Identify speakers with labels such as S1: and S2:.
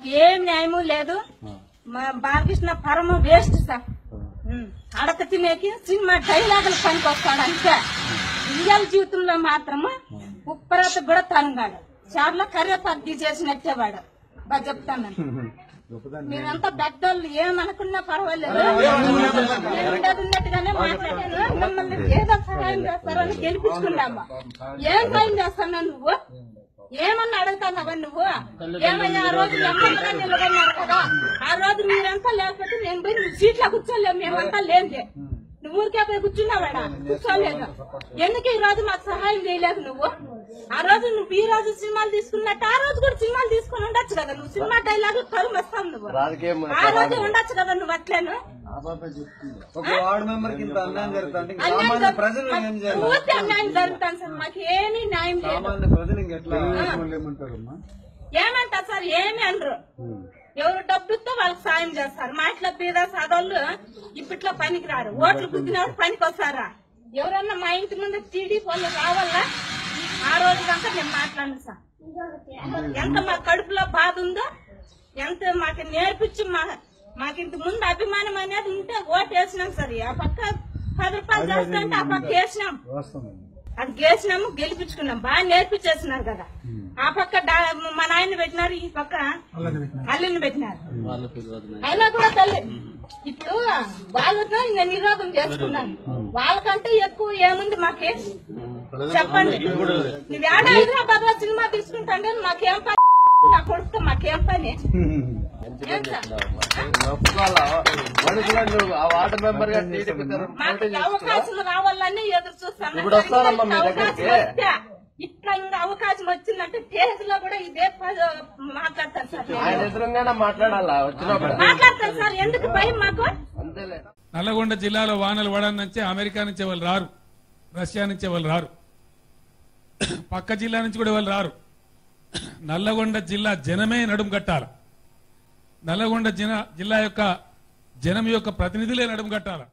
S1: మాకు ఏం న్యాయము లేదు మా బాలకృష్ణ పరమ వేస్ట్ సార్ ఉమ్. అడక తినేకి సినిమా డైలాగులు పనికి వస్తాడు అంతే రియల్ జీవితంలో మాత్రము ఉప్పరత కూడా తనగాడు చార్లో కర్రేపాకు తీసేసినట్టే వాడు బాగా చెప్తాను మీరంతా పెద్దోళ్ళు ఏమనుకున్నా పర్వాలేదు నేను ఉండేది ఉన్నట్టుగానే మాట్లాడాను మిమ్మల్ని ఏదో సహాయం చేస్తారని గెలిపించుకున్నాము ఏం సాయం చేస్తాను నువ్వు ఏమన్నా అడుగుతానవా నువ్వు ఏమయ్యా ఆ రోజు ఎమ్మెల్యేగా నిలబడినారు కదా ఆ రోజు మీరంతా లేకపోతే నేను పోయి నువ్వు సీట్లో కూర్చోలేము మేమంతా లేదే నువ్వు ఊరికే పోయి కూర్చున్నావాడా కూర్చోలేదు ఎందుకు ఈ రోజు మాకు సహాయం చేయలేదు నువ్వు ఆ రోజు నువ్వు ఈ రోజు సినిమాలు తీసుకున్నట్టు ఆ రోజు కూడా సినిమాలు తీసుకుని ఉండొచ్చు కదా నువ్వు సినిమా డైలాగ్ కరువు వస్తావు నువ్వు ఆ రోజు ఉండొచ్చు కదా నువ్వు అట్లేను
S2: ఒక వార్డు మెంబర్ కి ఇంత అన్యాయం జరుగుతుంది ఇంకా
S1: అన్యాయం
S2: సామాన్య
S1: జరు-
S2: ప్రజలు ఏం చేయాలి
S1: పూర్తి అన్యాయం జరుగుతాను సార్ మాకు ఏమీ న్యాయం లేదు
S2: సామాన్య ప్రజలు ఇంకెట్లా
S3: ఏమంటారమ్మా
S1: ఏమంటారు సార్ ఏమి అనరు ఎవరు డబ్బుతో వాళ్ళకి సాయం చేస్తారు మా ఇంట్లో బీద సాదోళ్ళు ఇప్పట్లో పనికి రారు ఓట్లు గుద్దినప్పుడు పనికి వస్తారా ఎవరన్నా మా ఇంటి ముందు టీడీపీ వాళ్ళు రావాలా ఆ రోజు కనుక నేను మాట్లాడను సార్ ఎంత మా కడుపులో బాధ ఉందో ఎంత మాకు నేర్పించి మా మాకు ఇంత ముందు అభిమానం అనేది ఉంటే ఓటు వేసినాం సార్ ఆ పక్క పది రూపాయలు చేస్తుంటే ఆ పక్క వేసినాం
S3: వాస్తవం
S1: అది గేసినాము గెలిపించుకున్నాం బాగా నేర్పించేస్తున్నారు కదా ఆ పక్క డా- మా నాయన పెట్టినారు ఈ పక్క అల్లుని పెట్టినారు అయినా కూడా తల్లి ఇప్పుడు వాళ్ళతో నేను నిరోధం చేసుకున్నాను వాళ్ళకంటే ఎక్కువ ఏముంది మాకే చెప్పండి నువ్వు ఏడ హైదరాబాద్ లో సినిమా తీసుకుంటాంటే మాకేం పని నా కొడుకు మాకేం పని ఏం సార్?
S4: ఆ వార్డు మెంబర్ గా టీడీపీ తరఫున
S1: మాకు ఈ అవకాశాలు రావాలని ఎదురు చూస్తాను
S4: ఇప్పుడు వస్తానమ్మా మీ
S1: అవకాశం
S4: దగ్గరికి.
S1: వస్తే, ఇట్లా ఇంకా అవకాశం వచ్చిందంటే స్టేజ్ లో కూడా ఇదే పద- మాట్లాడతాను సార్ నేను.
S4: ఆయన ఎదురుగానే మాట్లాడాలా వచ్చినప్పుడు
S1: మాట్లాడతాను సార్ ఎందుకు భయం మాకు
S4: అంతేలే
S5: నల్లగొండ జిల్లాలో వానలు పడడం నుంచి అమెరికా నుంచి వాళ్ళు రారు రష్యా నుంచి వాళ్ళు రారు పక్క జిల్లా నుంచి కూడా వాళ్ళు రారు నల్లగొండ జిల్లా జనమే నడుం కట్టాల నల్లగొండ జిల్లా జిల్లా యొక్క జనం యొక్క ప్రతినిధులే నడుం కట్టాల